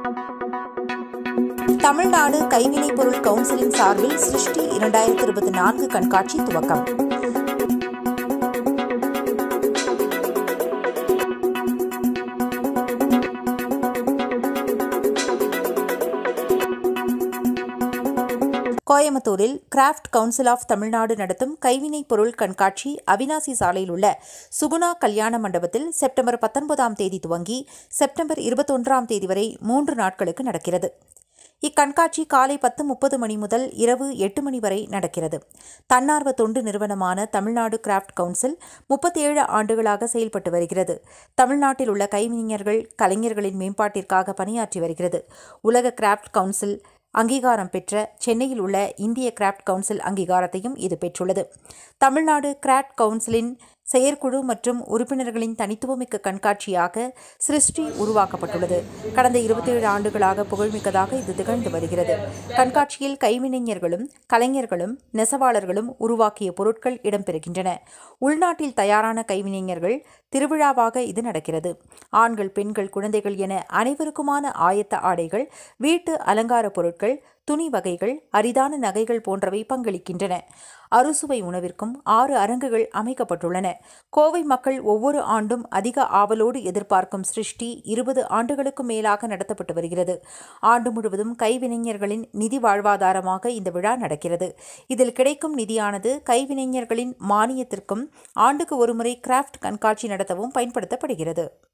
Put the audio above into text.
தமிழ்நாடு கைவினைப் பொருள் கவுன்சிலின் சார்பில் சிருஷ்டி இரண்டாயிரத்தி இருபத்தி நான்கு கண்காட்சி துவக்கம் கோயம்புத்தூரில் கிராஃப்ட் கவுன்சில் ஆஃப் தமிழ்நாடு நடத்தும் கைவினைப் பொருள் கண்காட்சி அவினாசி சாலையில் உள்ள சுகுணா கல்யாண மண்டபத்தில் செப்டம்பர் பத்தொன்பதாம் தேதி துவங்கி செப்டம்பர் இருபத்தொன்றாம் தேதி வரை மூன்று நாட்களுக்கு நடக்கிறது இக்கண்காட்சி காலை பத்து முப்பது மணி முதல் இரவு எட்டு மணி வரை நடக்கிறது தன்னார்வ தொண்டு நிறுவனமான தமிழ்நாடு கிராஃப்ட் கவுன்சில் முப்பத்தேழு ஆண்டுகளாக செயல்பட்டு வருகிறது தமிழ்நாட்டில் உள்ள கைவினைஞர்கள் கலைஞர்களின் மேம்பாட்டிற்காக பணியாற்றி வருகிறது உலக கிராஃப்ட் கவுன்சில் அங்கீகாரம் பெற்ற சென்னையில் உள்ள இந்திய கிராஃப்ட் கவுன்சில் அங்கீகாரத்தையும் இது பெற்றுள்ளது தமிழ்நாடு கிராஃப்ட் கவுன்சிலின் செயற்குழு மற்றும் உறுப்பினர்களின் தனித்துவமிக்க கண்காட்சியாக சிருஷ்டி உருவாக்கப்பட்டுள்ளது கடந்த இருபத்தேழு ஆண்டுகளாக புகழ்மிக்கதாக இது திகழ்ந்து வருகிறது கண்காட்சியில் கைவினைஞர்களும் கலைஞர்களும் நெசவாளர்களும் உருவாக்கிய பொருட்கள் இடம்பெறுகின்றன உள்நாட்டில் தயாரான கைவினைஞர்கள் திருவிழாவாக இது நடக்கிறது ஆண்கள் பெண்கள் குழந்தைகள் என அனைவருக்குமான ஆயத்த ஆடைகள் வீட்டு அலங்கார பொருட்கள் துணி வகைகள் அரிதான நகைகள் போன்றவை பங்களிக்கின்றன அறுசுவை உணவிற்கும் ஆறு அரங்குகள் அமைக்கப்பட்டுள்ளன கோவை மக்கள் ஒவ்வொரு ஆண்டும் அதிக ஆவலோடு எதிர்பார்க்கும் சிருஷ்டி இருபது ஆண்டுகளுக்கும் மேலாக நடத்தப்பட்டு வருகிறது ஆண்டு முழுவதும் கைவினைஞர்களின் நிதி வாழ்வாதாரமாக இந்த விழா நடக்கிறது இதில் கிடைக்கும் நிதியானது கைவினைஞர்களின் மானியத்திற்கும் ஆண்டுக்கு ஒருமுறை கிராஃப்ட் கண்காட்சி நடத்தவும் பயன்படுத்தப்படுகிறது